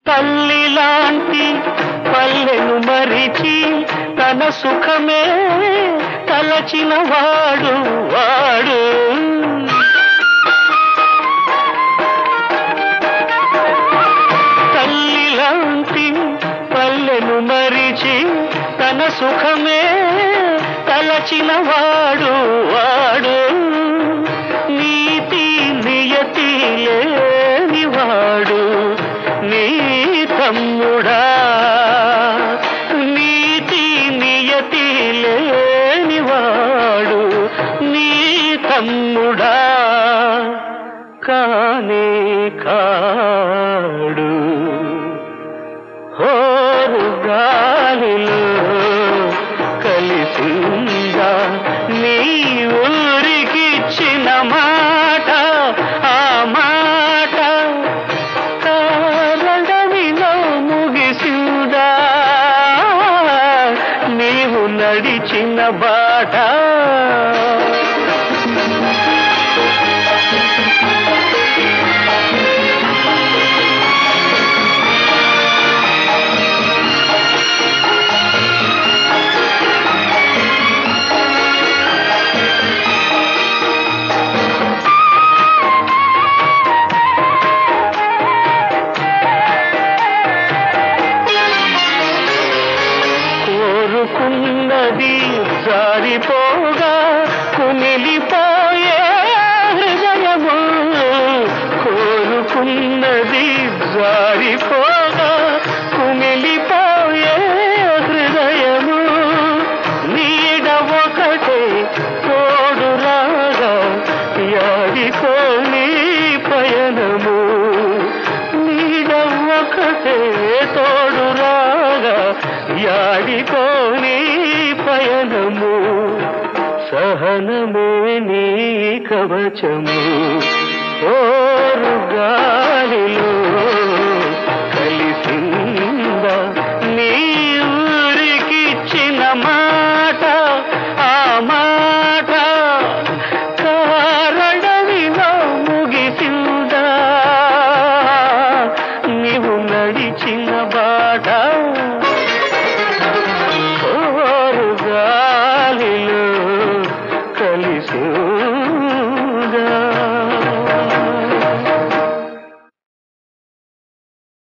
తల్లి లాంటి పల్లెను మరిచి తన సుఖమే తలచిన వాడు వాడు తల్లి లాంటి పల్లెను మరిచి తన సుఖమే తలచిన వాడు వాడు నీతి నియతి లేని వాడు నీ తమ్ముడా నీతి నియతి లేని వాడు నీ తమ్ముడా కానే కాడు హోరు గాలిలో కలిసిందా నీ ఊరికిచ్చిన మాట ఆ మాట కారడవిలో ముగిసిందా నీవు నడిచిన బాట కోరుకున్నది జారిపోగా కుమిలిపోయే హృదయము కోరుకున్నది జారిపోగా కుమిలిపోయే హృదయము నీడ ఒకటే తోడు రాగా యాడికోని పయనము నీడ ఒకటే తోడు రాగా యాడికోని పయనము సహనమే నీ కవచము ఓరు గాలిలో